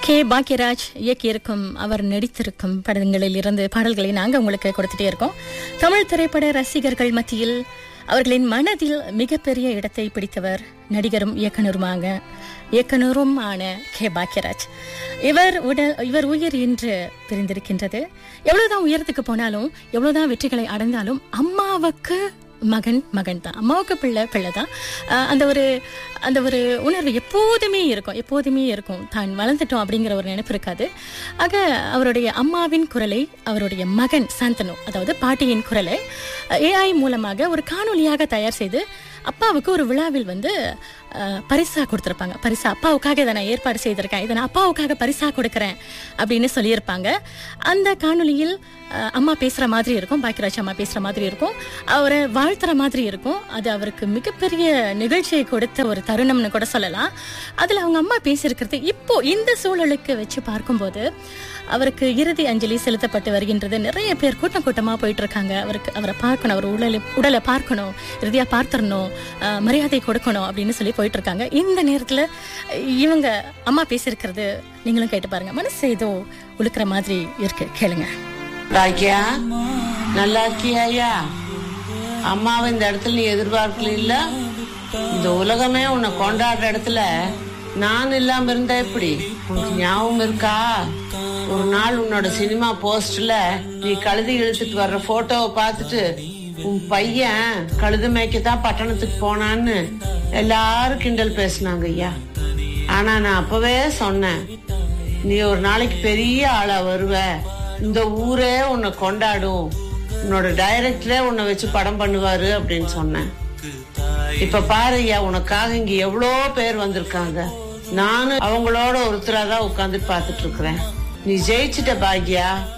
K Bhagyaraj இயக்கியிருக்கும் அவர் நடித்திருக்கும் படங்களில் இருந்து பாடல்களை நாங்கள் உங்களுக்கு கொடுத்துட்டே இருக்கோம் தமிழ் திரைப்பட ரசிகர்கள் மத்தியில் அவர்களின் மனதில் மிகப்பெரிய இடத்தை பிடித்தவர் நடிகரும் இயக்குனருமாக இயக்குனரும் ஆன கே பாக்யராஜ் இவர் உடல் இவர் உயிர் இன்று பிரிந்திருக்கின்றது எவ்வளவுதான் உயரத்துக்கு போனாலும் எவ்வளவுதான் வெற்றிகளை அடைந்தாலும் அம்மாவுக்கு மகன் மகன் தான் அம்மாவுக்கு பிள்ளை பிள்ளை தான் அஹ் அந்த ஒரு அந்த ஒரு உணர்வு எப்போதுமே இருக்கும் எப்போதுமே இருக்கும் தான் வளர்ந்துட்டோம் அப்படிங்கிற ஒரு நினைப்பு இருக்காது ஆக அவருடைய அம்மாவின் குரலை அவருடைய மகன் சாந்தனு அதாவது பாட்டியின் குரலை ஏஐ மூலமாக ஒரு காணொளியாக தயார் செய்து அப்பாவுக்கு ஒரு விழாவில் வந்து அஹ், பரிசா கொடுத்துருப்பாங்க பரிசா அப்பாவுக்காக இதை நான் ஏற்பாடு செய்திருக்கேன் இதை நான் அப்பாவுக்காக பரிசா கொடுக்குறேன் அப்படின்னு சொல்லியிருப்பாங்க அந்த காணொளியில் அஹ், அம்மா பேசுற மாதிரி இருக்கும் பாக்கியராஜ் அம்மா பேசுற மாதிரி இருக்கும் அவரை வாழ்த்துற மாதிரி இருக்கும் அது அவருக்கு மிகப்பெரிய நிகழ்ச்சியை கொடுத்த ஒரு தருணம்னு கூட சொல்லலாம் அதுல அவங்க அம்மா பேசியிருக்கிறது இப்போ இந்த சூழலுக்கு வச்சு பார்க்கும்போது அவருக்கு இறுதி அஞ்சலி செலுத்தப்பட்டு வருகின்றது நிறைய பேர் கூட்டம் கூட்டமா போயிட்டு இருக்காங்க அவருக்கு அவரை பார்க்கணும் அவர் உடலை உடலை பார்க்கணும் இறுதியா பார்த்துடணும் அஹ், மரியாதை கொடுக்கணும் அப்படின்னு சொல்லி போயிட்டு இருக்காங்க இந்த நேரத்துல இவங்க அம்மா பேசியிருக்கிறது நீங்களும் கேட்டு பாருங்க மனசு ஏதோ உழுக்கிற மாதிரி இருக்கு கேளுங்க பாக்கியா நல்லா இருக்கியா ஐயா அம்மாவை இந்த இடத்துல நீ எதிர்பார்க்கல இல்ல இந்த உலகமே உன்னை கொண்டாடுற இடத்துல நான் இல்லாம இருந்தா எப்படி உனக்கு ஞாபகம் இருக்கா ஒரு நாள் உன்னோட சினிமா போஸ்ட்ல நீ கழுதி இழுத்துட்டு வர்ற போட்டோவை பார்த்துட்டு உன் பையன் கழுது மேய்க்கத்தான் பட்டணத்துக்கு போனான்னு எல்லாரும் கிண்டல் பேசினாங்க ஐயா ஆனா நான் அப்பவே சொன்னேன் நீ ஒரு நாளைக்கு பெரிய ஆளா வருவ இந்த ஊரே உன்னை கொண்டாடும் உன்னோட டைரக்டரே உன்னை வச்சு படம் பண்ணுவாரு அப்படின்னு சொன்னேன் இப்ப பாரு ஐயா உனக்காக இங்க எவ்வளோ பேர் வந்திருக்காங்க நானும் அவங்களோட ஒருத்தரா தான் உட்காந்து பார்த்துட்டு இருக்கிறேன் நீ ஜெயிச்சிட்ட பாக்யா